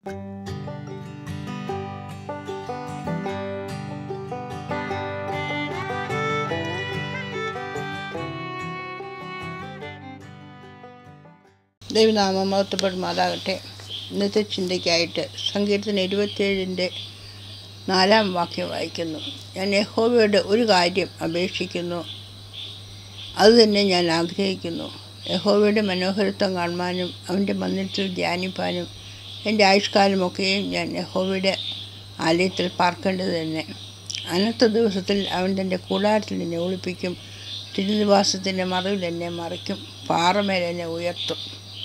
ദൈവനാമം മഹത്വപ്പെടുമാറാകട്ടെ ഇന്നത്തെ ചിന്തയ്ക്കായിട്ട് സങ്കീർത്തനം ഇരുപത്തിയേഴിൻ്റെ നാലാം വാക്യം വായിക്കുന്നു ഞാൻ യഹോവയോട് ഒരു കാര്യം അപേക്ഷിക്കുന്നു അത് തന്നെ ഞാൻ ആഗ്രഹിക്കുന്നു യഹോവയുടെ മനോഹരത്വം കാണുവാനും അവൻ്റെ മന്ദിരത്തിൽ ധ്യാനിപ്പാനും എൻ്റെ ആയുഷ്കാലമൊക്കെയും ഞാൻ യഹോവയുടെ ആലയത്തിൽ പാർക്കേണ്ടത് തന്നെ അനത്ത ദിവസത്തിൽ അവൻ തൻ്റെ കൂടാരത്തിൽ എന്നെ ഒളിപ്പിക്കും തിരുനിവാസത്തിൻ്റെ മറവിൽ എന്നെ മറയ്ക്കും പാറമേൽ എന്നെ ഉയർത്തും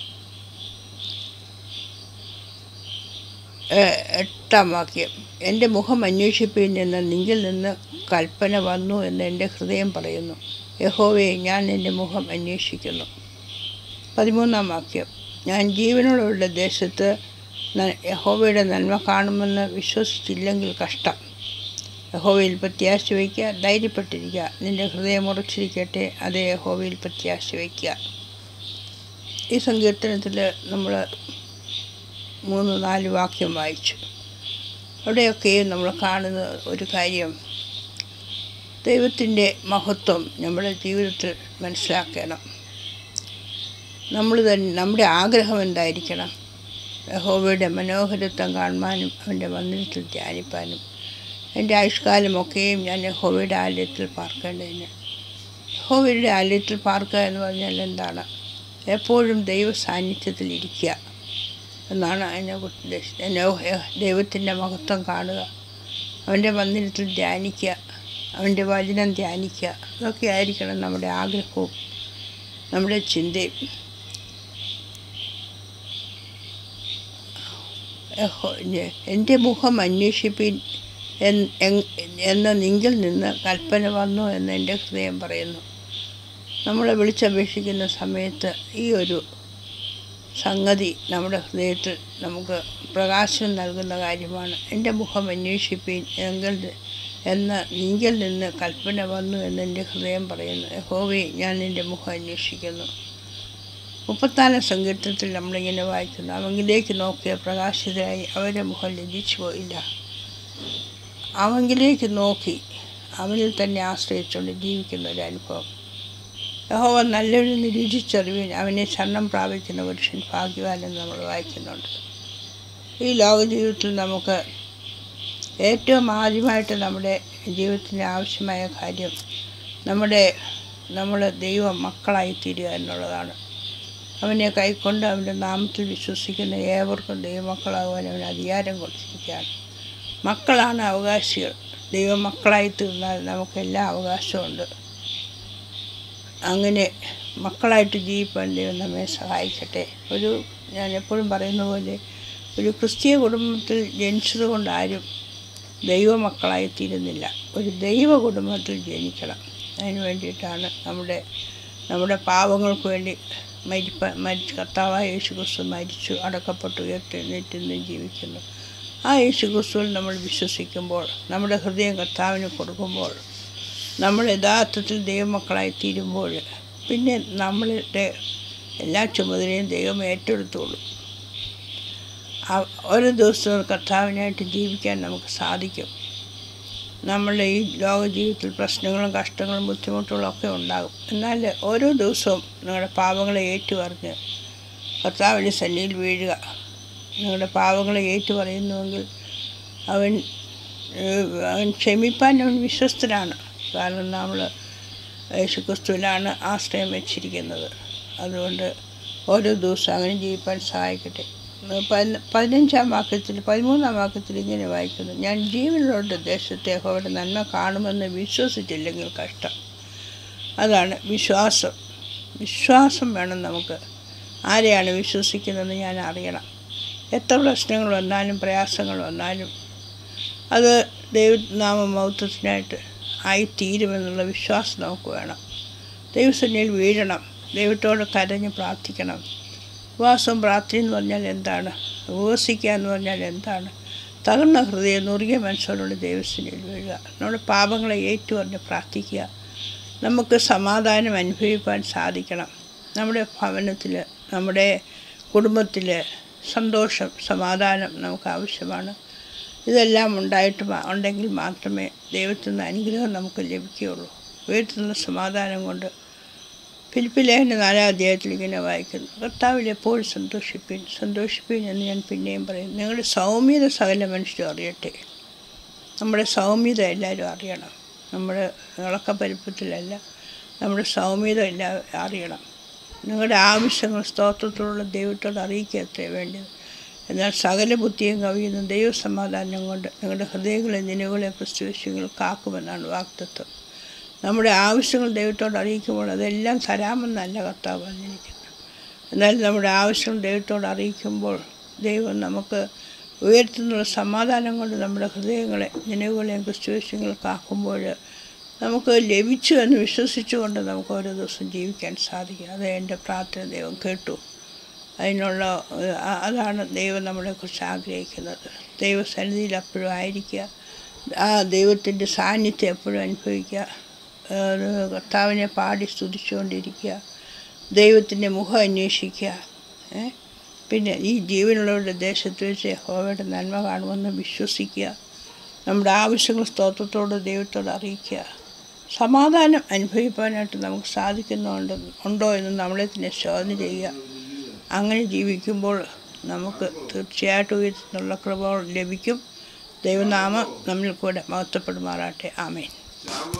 ഏ- എട്ടാം വാക്യം എൻ്റെ മുഖം അന്വേഷിപ്പീൻ എന്ന നിങ്കിൽ നിന്ന് കൽപ്പന വന്നു എന്ന് എൻ്റെ ഹൃദയം പറയുന്നു യഹോവയെ ഞാൻ എൻ്റെ മുഖം അന്വേഷിക്കുന്നു പതിമൂന്നാം വാക്യം ഞാൻ ജീവനോടുള്ള ദേശത്ത് ന- യഹോവയുടെ നന്മ കാണുമെന്ന് വിശ്വസിച്ചില്ലെങ്കിൽ കഷ്ടം യഹോവയിൽ പ്രത്യാശ വയ്ക്കുക ധൈര്യപ്പെട്ടിരിക്കുക നിൻ്റെ ഹൃദയം ഉറച്ചിരിക്കട്ടെ അതേ യഹോവയിൽ പ്രത്യാശ വയ്ക്കുക ഈ സങ്കീർത്തനത്തിൽ നമ്മൾ മൂന്ന് നാല് വാക്യം വായിച്ചു അവിടെയൊക്കെയും നമ്മൾ കാണുന്ന ഒരു കാര്യം ദൈവത്തിൻ്റെ മഹത്വം നമ്മുടെ ജീവിതത്തിൽ മനസ്സിലാക്കണം നമ്മൾ തന്നെ നമ്മുടെ ആഗ്രഹം എന്തായിരിക്കണം യഹോവയുടെ മനോഹരത്വം കാണുവാനും അവൻ്റെ മന്ദിരത്തിൽ ധ്യാനിപ്പാനും എൻ്റെ ആയുഷ്കാലമൊക്കെയും ഞാൻ യഹോവയുടെ ആലയത്തിൽ പാർക്കേണ്ടതിന് യഹോവയുടെ ആലയത്തിൽ പാർക്കുക എന്ന് പറഞ്ഞാൽ എന്താണ് എപ്പോഴും ദൈവ സാന്നിധ്യത്തിൽ ഇരിക്കുക എന്നാണ് അതിനെ കുറിച്ച് ഉദ്ദേശിച്ചത് എന്നെ ദൈവത്തിൻ്റെ മഹത്വം കാണുക അവൻ്റെ മന്ദിരത്തിൽ ധ്യാനിക്കുക അവൻ്റെ വചനം ധ്യാനിക്കുക ഇതൊക്കെ ആയിരിക്കണം നമ്മുടെ ആഗ്രഹവും നമ്മുടെ ചിന്തയും യഹോ- ഞ- എൻ്റെ മുഖം അന്വേഷിപ്പിൻ എൻ- എങ്- എന്ന നിങ്കിൽ നിന്ന് കൽപ്പന വന്നു എന്ന് എൻ്റെ ഹൃദയം പറയുന്നു നമ്മളെ വിളിച്ചപേക്ഷിക്കുന്ന സമയത്ത് ഈ ഒരു സംഗതി നമ്മുടെ ഹൃദയത്തിൽ നമുക്ക് പ്രകാശം നൽകുന്ന കാര്യമാണ് എൻ്റെ മുഖം അന്വേഷിപ്പീൻ എങ്കിൽ എന്ന നിങ്കിൽ നിന്ന് കൽപ്പന വന്നു എന്ന് എൻ്റെ ഹൃദയം പറയുന്നു യഹോവേ ഞാൻ നിൻ്റെ മുഖം അന്വേഷിക്കുന്നു മുപ്പത്താലാം സങ്കീർത്തനത്തിൽ നമ്മളിങ്ങനെ വായിക്കുന്നു അവങ്കിലേക്ക് നോക്കിയ പ്രകാശിതരായി അവരുടെ മുഖം ലജിച്ചു പോയില്ല അവങ്കിലേക്ക് നോക്കി അവനിൽ തന്നെ ആശ്രയിച്ചുകൊണ്ട് ജീവിക്കുന്ന ഒരു അനുഭവം യഹോവ നല്ലവനെന്ന് രുചിച്ചറിവിൻ അവനെ ശരണം പ്രാപിക്കുന്ന പുരുഷൻ ഭാഗ്യവാനെന്ന് നമ്മൾ വായിക്കുന്നുണ്ട് ഈ ലോക ജീവിതത്തിൽ നമുക്ക് ഏറ്റവും ആദ്യമായിട്ട് നമ്മുടെ ജീവിതത്തിന് ആവശ്യമായ കാര്യം നമ്മുടെ നമ്മൾ ദൈവ മക്കളായി തീരുക എന്നുള്ളതാണ് അവനെ കൈക്കൊണ്ട് അവൻ്റെ നാമത്തിൽ വിശ്വസിക്കുന്ന ഏവർക്കും ദൈവമക്കളാകുവാൻ അവന് അധികാരം കൊടുത്തിരിക്കുകയാണ് മക്കളാണ് അവകാശികൾ ദൈവമക്കളായി തീർന്നാൽ നമുക്ക് എല്ലാ അവകാശമുണ്ട് അങ്ങനെ മക്കളായിട്ട് ജീവിപ്പാൻ ദൈവം നമ്മെ സഹായിക്കട്ടെ ഒരു ഞാൻ എപ്പോഴും പറയുന്ന പോലെ ഒരു ക്രിസ്തീയ കുടുംബത്തിൽ ജനിച്ചത് കൊണ്ട് ആരും ദൈവമക്കളായി തീരുന്നില്ല ഒരു ദൈവ കുടുംബത്തിൽ ജനിക്കണം അതിന് വേണ്ടിയിട്ടാണ് നമ്മുടെ നമ്മുടെ പാവങ്ങൾക്ക് വേണ്ടി മരിപ്പ മരിച്ച് കർത്താവായ യേശു ക്രിസ്തു മരിച്ചു അടക്കപ്പെട്ടു ഉയർത്തെഴുന്നേറ്റ് ജീവിക്കുന്നു ആ യേശു ക്രിസ്തുവിൽ നമ്മൾ വിശ്വസിക്കുമ്പോൾ നമ്മുടെ ഹൃദയം കർത്താവിന് കൊടുക്കുമ്പോൾ നമ്മൾ യഥാർത്ഥത്തിൽ ദൈവമക്കളായി തീരുമ്പോൾ പിന്നെ നമ്മളുടെ എല്ലാ ചുമതലയും ദൈവം ഏറ്റെടുത്തോളൂ ആ- ഓരോ ദിവസവും കർത്താവിനായിട്ട് ജീവിക്കാൻ നമുക്ക് സാധിക്കും നമ്മളുടെ ഈ ലോക ജീവിതത്തിൽ പ്രശ്നങ്ങളും കഷ്ടങ്ങളും ബുദ്ധിമുട്ടുകളും ഒക്കെ ഉണ്ടാകും എന്നാൽ ഓരോ ദിവസവും നിങ്ങളുടെ പാവങ്ങളെ ഏറ്റുപറഞ്ഞ് കർത്താവിൻ്റെ സന്നിധിയിൽ വീഴുക നിങ്ങളുടെ പാവങ്ങളെ ഏറ്റു പറയുന്നുവെങ്കിൽ അവൻ ഏഹ്, അവൻ ക്ഷമിപ്പാൻ അവൻ വിശ്വസ്തനാണ് കാരണം നമ്മൾ യേശുക്രിസ്തുവിലാണ് ആശ്രയം വെച്ചിരിക്കുന്നത് അതുകൊണ്ട് ഓരോ ദിവസവും അങ്ങനെ ജീവിപ്പാൻ സഹായിക്കട്ടെ പതിന- പതിനഞ്ചാം വാക്യത്തിൽ പതിമൂന്നാം വാക്യത്തിൽ ഇങ്ങനെ വായിക്കുന്നു ഞാൻ ജീവനുള്ള ദേശത്തെ അവരുടെ നന്മ കാണുമെന്ന് വിശ്വസിച്ചില്ലെങ്കിൽ കഷ്ടം അതാണ് വിശ്വാസം വിശ്വാസം വേണം നമുക്ക് ആരെയാണ് വിശ്വസിക്കുന്നതെന്ന് ഞാൻ അറിയണം എത്ര പ്രശ്നങ്ങൾ വന്നാലും പ്രയാസങ്ങൾ വന്നാലും അത് ദൈവനാമ മൗത്വത്തിനായിട്ട് ആയിത്തീരുമെന്നുള്ള വിശ്വാസം നമുക്ക് വേണം ദൈവസന്നിധിയിൽ വീഴണം ദൈവത്തോട് കരഞ്ഞ് പ്രാർത്ഥിക്കണം ഉപവാസവും പ്രാർത്ഥന എന്ന് പറഞ്ഞാൽ എന്താണ് ഉപവസിക്കുക എന്ന് പറഞ്ഞാൽ എന്താണ് തകർന്ന ഹൃദയം നുറുകിയ മനസ്സോടുള്ള ദൈവസന്നിധിയിൽ വീഴുക നമ്മുടെ പാപങ്ങളെ ഏറ്റുപറഞ്ഞ് പ്രാർത്ഥിക്കുക നമുക്ക് സമാധാനം അനുഭവിക്കാൻ സാധിക്കണം നമ്മുടെ ഭവനത്തിൽ നമ്മുടെ കുടുംബത്തിൽ സന്തോഷം സമാധാനം നമുക്ക് ആവശ്യമാണ് ഇതെല്ലാം ഉണ്ടായിട്ട് മാ- ഉണ്ടെങ്കിൽ മാത്രമേ ദൈവത്തിൽ നിന്ന് അനുഗ്രഹം നമുക്ക് ലഭിക്കുകയുള്ളൂ വീട്ടിൽ സമാധാനം കൊണ്ട് ഫിലിപ്പിലേഖന നാലാം അധ്യായത്തിൽ ഇങ്ങനെ വായിക്കുന്നു കർത്താവിൽ എപ്പോഴും സന്തോഷിപ്പീൻ സന്തോഷിപ്പീൻ എന്ന് ഞാൻ പിന്നെയും പറയും നിങ്ങളുടെ സൗമ്യത സകല മനുഷ്യരും അറിയട്ടെ നമ്മുടെ സൗമ്യത എല്ലാവരും അറിയണം നമ്മുടെ ഇളക്കപ്പരിപ്പത്തിലല്ല നമ്മുടെ സൗമ്യത എല്ലാം അറിയണം നിങ്ങളുടെ ആവശ്യങ്ങൾ സ്തോത്രത്തോടുള്ള ദൈവത്തോട് അറിയിക്കുക അത്രേ വേണ്ടത് എന്നാൽ സകല ബുദ്ധിയും കവിയുന്ന ദൈവസമാധാനം കൊണ്ട് നിങ്ങളുടെ ഹൃദയങ്ങളെ നിലവുകളെ ക്രിസ്തുവിശ്യങ്ങൾ കാക്കുമെന്നാണ് വാക്തത്വം നമ്മുടെ ആവശ്യങ്ങൾ ദൈവത്തോട് അറിയിക്കുമ്പോൾ അതെല്ലാം തരാമെന്നല്ല കർത്താവ് പറഞ്ഞിരിക്കുന്നത് എന്നാൽ നമ്മുടെ ആവശ്യങ്ങൾ ദൈവത്തോട് അറിയിക്കുമ്പോൾ ദൈവം നമുക്ക് ഉയർത്തുന്നുള്ള സമാധാനം കൊണ്ട് നമ്മുടെ ഹൃദയങ്ങളെ നിലവുകളെയും ക്രിസ്തുവിശ്യങ്ങൾ കാക്കുമ്പോൾ നമുക്ക് ലഭിച്ചു എന്ന് വിശ്വസിച്ചുകൊണ്ട് നമുക്ക് ഓരോ ദിവസം ജീവിക്കാൻ സാധിക്കും അത് എൻ്റെ പ്രാർത്ഥന ദൈവം കേട്ടു അതിനുള്ള ഏഹ്, അ- അതാണ് ദൈവം നമ്മളെക്കുറിച്ച് ആഗ്രഹിക്കുന്നത് ദൈവസന്നിധിയിൽ എപ്പോഴും ആയിരിക്കുക ആ ദൈവത്തിൻ്റെ സാന്നിധ്യം എപ്പോഴും അനുഭവിക്കുക ഏഹ്, കർത്താവിനെ പാടി സ്തുതിച്ചുകൊണ്ടിരിക്കുക ദൈവത്തിൻ്റെ മുഖം അന്വേഷിക്കുക ഏ? പിന്നെ ഈ ജീവനുള്ളവരുടെ ദേശത്ത് വെച്ച് യഹോവയുടെ നന്മ കാണുമെന്ന് വിശ്വസിക്കുക നമ്മുടെ ആവശ്യങ്ങൾ സ്തോത്രത്തോട് ദൈവത്തോട് അറിയിക്കുക സമാധാനം അനുഭവിക്കാനായിട്ട് നമുക്ക് സാധിക്കുന്നുണ്ട് ഉണ്ടോ എന്ന് നമ്മളെ തന്നെ ശോധന ചെയ്യുക അങ്ങനെ ജീവിക്കുമ്പോൾ നമുക്ക് തീർച്ചയായിട്ടും ഉയർത്തുന്നുള്ള കൃപ ലഭിക്കും ദൈവനാമം നമ്മിൽ കൂടെ മഹത്വപ്പെടുമാറാട്ടെ ആമേൻ